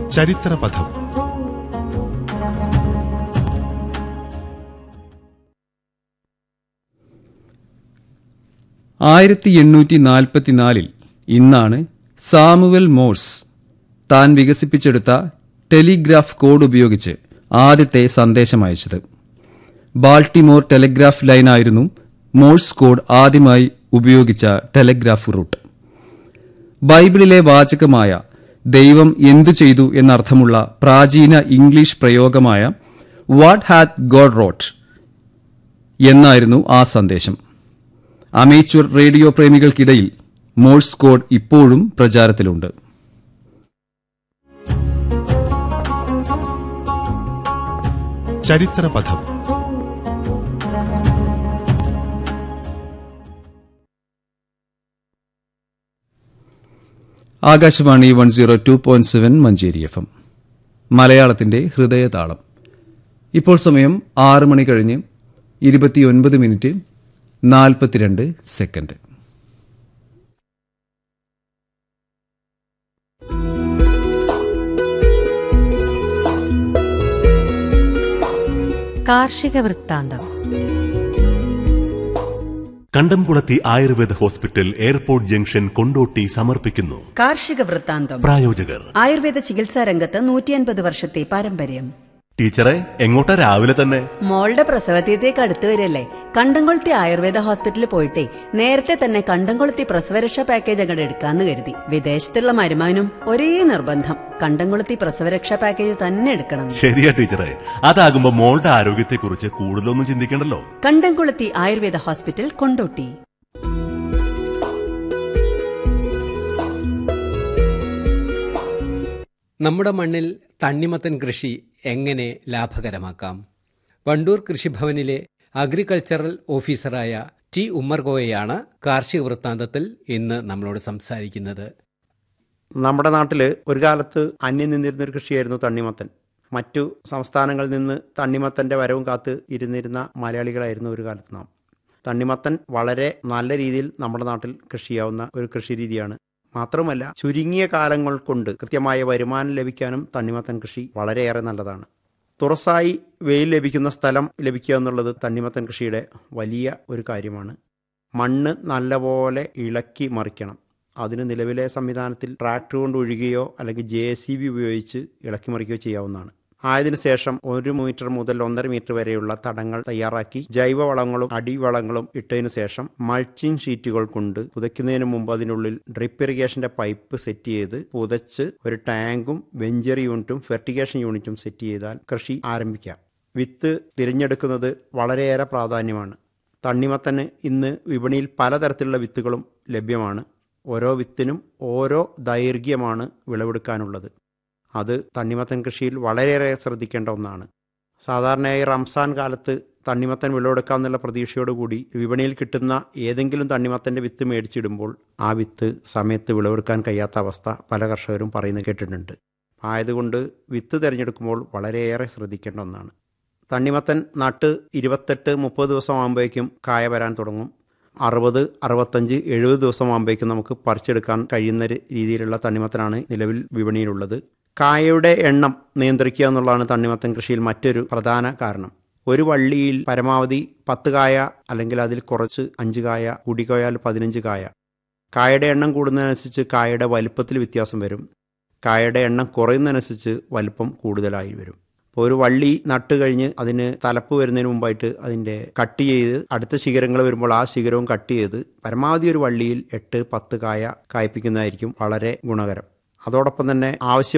ചരിത്രപഥം ആയിരത്തി എണ്ണൂറ്റി നാൽപ്പത്തിനാലിൽ ഇന്നാണ് സാമുവൽ മോഴ്സ് താൻ വികസിപ്പിച്ചെടുത്ത ടെലിഗ്രാഫ് കോഡ് ഉപയോഗിച്ച് ആദ്യത്തെ സന്ദേശം അയച്ചത് ബാൾട്ടിമോർ ടെലിഗ്രാഫ് ലൈനായിരുന്നു മോഴ്സ് കോഡ് ആദ്യമായി ഉപയോഗിച്ച ടെലിഗ്രാഫ് റൂട്ട് ബൈബിളിലെ വാചകമായ ദൈവം എന്തു ചെയ്തു എന്നർത്ഥമുള്ള പ്രാചീന ഇംഗ്ലീഷ് പ്രയോഗമായ വാട്ട് ഹാത്ത് ഗോഡ് റോട്ട് എന്നായിരുന്നു ആ സന്ദേശം അമേച്വർ റേഡിയോ പ്രേമികൾക്കിടയിൽ മോഴ്സ് കോഡ് ഇപ്പോഴും പ്രചാരത്തിലുണ്ട് ചരിത്രപഥം Akashvani one zero two point seven Manjeri F M മലയാളത്തിന്റെ ഹൃദയതാളം ഇപ്പോൾ സമയം ആറ് മണി കഴിഞ്ഞ് ഇരുപത്തിയൊൻപത് മിനിറ്റ് നാൽപ്പത്തിരണ്ട് സെക്കൻഡ് കാർഷിക വൃത്താന്തം Kandamkulathi ayurveda hospital airport junction Kondotty സമർപ്പിക്കുന്നു കാർഷിക വൃത്താന്തം പ്രായോജകർ ആയുർവേദ ചികിത്സാ രംഗത്ത് നൂറ്റിയൻപത് വർഷത്തെ പാരമ്പര്യം ടീച്ചറെ എങ്ങോട്ടാ രാവിലെ തന്നെ മോളുടെ പ്രസവതീയത്തേക്ക് അടുത്ത് വരില്ലേ കണ്ടംകൊളുത്തി ആയുർവേദ ഹോസ്പിറ്റലിൽ പോയിട്ടേ നേരത്തെ തന്നെ കണ്ടംകൊളുത്തി പ്രസവരക്ഷാ പാക്കേജ് അങ്ങോട്ട് എടുക്കാന്ന് കരുതി വിദേശത്തുള്ള മരുമാനും ഒരേ നിർബന്ധം കണ്ടംകൊളുത്തി പ്രസവരക്ഷാ പാക്കേജ് തന്നെ എടുക്കണം ശരിയാ ടീച്ചറെ അതാകുമ്പോ മോളുടെ ആരോഗ്യത്തെക്കുറിച്ച് കൂടുതലൊന്നും ചിന്തിക്കണ്ടല്ലോ കണ്ടംകൊളുത്തി ആയുർവേദ ഹോസ്പിറ്റൽ കൊണ്ടോട്ടി നമ്മുടെ മണ്ണിൽ തണ്ണിമത്തൻ കൃഷി എങ്ങനെ ലാഭകരമാക്കാം വണ്ടൂർ കൃഷിഭവനിലെ അഗ്രികൾച്ചറൽ ഓഫീസറായ ടി ഉമ്മർഗോയാണ് കാർഷിക വൃത്താന്തത്തിൽ ഇന്ന് നമ്മളോട് സംസാരിക്കുന്നത് നമ്മുടെ നാട്ടിൽ ഒരു കാലത്ത് അന്യം നിന്നിരുന്ന ഒരു കൃഷിയായിരുന്നു തണ്ണിമത്തൻ മറ്റു സംസ്ഥാനങ്ങളിൽ നിന്ന് തണ്ണിമത്തൻ്റെ വരവും കാത്ത് ഇരുന്നിരുന്ന മലയാളികളായിരുന്നു ഒരു കാലത്ത് നാം തണ്ണിമത്തൻ വളരെ നല്ല രീതിയിൽ നമ്മുടെ നാട്ടിൽ കൃഷി ചെയ്യാവുന്ന ഒരു കൃഷി രീതിയാണ് മാത്രമല്ല ചുരുങ്ങിയ കാലങ്ങൾ കൊണ്ട് കൃത്യമായ വരുമാനം ലഭിക്കാനും തണ്ണിമത്തൻ കൃഷി വളരെയേറെ നല്ലതാണ് തുറസായി വെയിൽ ലഭിക്കുന്ന സ്ഥലം ലഭിക്കുക എന്നുള്ളത് തണ്ണിമത്തൻ കൃഷിയുടെ വലിയ ഒരു കാര്യമാണ് മണ്ണ് നല്ലപോലെ ഇളക്കി മറിക്കണം അതിന് നിലവിലെ സംവിധാനത്തിൽ ട്രാക്ടർ കൊണ്ട് ഒഴുകുകയോ അല്ലെങ്കിൽ ജെ സി ബി ഉപയോഗിച്ച് ഇളക്കി മറിക്കുകയോ ചെയ്യാവുന്നതാണ് ആയതിനു ശേഷം ഒരു മീറ്റർ മുതൽ ഒന്നര മീറ്റർ വരെയുള്ള തടങ്ങൾ തയ്യാറാക്കി ജൈവവളങ്ങളും അടിവളങ്ങളും ഇട്ടതിനു ശേഷം മൾച്ചിങ് ഷീറ്റുകൾ കൊണ്ട് പുതയ്ക്കുന്നതിന് മുമ്പ് അതിനുള്ളിൽ ഡ്രിപ്പ് ഇറിഗേഷന്റെ പൈപ്പ് സെറ്റ് ചെയ്ത് പുതച്ച് ഒരു ടാങ്കും വെഞ്ചർ യൂണിറ്റും ഫെർട്ടിഗേഷൻ യൂണിറ്റും സെറ്റ് ചെയ്താൽ കൃഷി ആരംഭിക്കാം വിത്ത് തിരഞ്ഞെടുക്കുന്നത് വളരെയേറെ പ്രാധാന്യമാണ് തണ്ണിമത്തന് ഇന്ന് വിപണിയിൽ പലതരത്തിലുള്ള വിത്തുകളും ലഭ്യമാണ് ഓരോ വിത്തിനും ഓരോ ദൈർഘ്യമാണ് വിളവെടുക്കാനുള്ളത് അത് തണ്ണിമത്തൻ കൃഷിയിൽ വളരെയേറെ ശ്രദ്ധിക്കേണ്ട ഒന്നാണ് സാധാരണയായി റംസാൻ കാലത്ത് തണ്ണിമത്തൻ വിളവെടുക്കാമെന്നുള്ള പ്രതീക്ഷയോടുകൂടി വിപണിയിൽ കിട്ടുന്ന ഏതെങ്കിലും തണ്ണിമത്തൻ്റെ വിത്ത് മേടിച്ചിടുമ്പോൾ ആ വിത്ത് സമയത്ത് വിളവെടുക്കാൻ കഴിയാത്ത അവസ്ഥ പല കർഷകരും പറയുന്നത് കേട്ടിട്ടുണ്ട് ആയതുകൊണ്ട് വിത്ത് തിരഞ്ഞെടുക്കുമ്പോൾ വളരെയേറെ ശ്രദ്ധിക്കേണ്ട ഒന്നാണ് തണ്ണിമത്തൻ നട്ട് ഇരുപത്തെട്ട് മുപ്പത് ദിവസം ആകുമ്പോഴേക്കും കായ വരാൻ തുടങ്ങും അറുപത് അറുപത്തഞ്ച് എഴുപത് ദിവസം ആകുമ്പോഴേക്കും നമുക്ക് പറിച്ചെടുക്കാൻ കഴിയുന്ന ഒരു രീതിയിലുള്ള തണ്ണിമത്തനാണ് നിലവിൽ വിപണിയിലുള്ളത് കായയുടെ എണ്ണം നിയന്ത്രിക്കുക എന്നുള്ളതാണ് തണ്ണിമത്തൻ കൃഷിയിൽ മറ്റൊരു പ്രധാന കാരണം ഒരു വള്ളിയിൽ പരമാവധി പത്ത് കായ അല്ലെങ്കിൽ അതിൽ കുറച്ച് അഞ്ച് കായ കൂടിക്കോയാൽ പതിനഞ്ച് കായ കായയുടെ എണ്ണം കൂടുന്നതനുസരിച്ച് കായയുടെ വലുപ്പത്തിൽ വ്യത്യാസം വരും കായയുടെ എണ്ണം കുറയുന്നതനുസരിച്ച് വലുപ്പം കൂടുതലായി വരും അപ്പോൾ ഒരു വള്ളി നട്ട് കഴിഞ്ഞ് അതിന് തലപ്പ് വരുന്നതിന് മുമ്പായിട്ട് അതിൻ്റെ കട്ട് ചെയ്ത് അടുത്ത ശിഖരങ്ങൾ വരുമ്പോൾ ആ ശിഖരവും കട്ട് ചെയ്ത് പരമാവധി ഒരു വള്ളിയിൽ എട്ട് പത്ത് കായ കായ്പിക്കുന്നതായിരിക്കും വളരെ ഗുണകരം അതോടൊപ്പം തന്നെ ആവശ്യം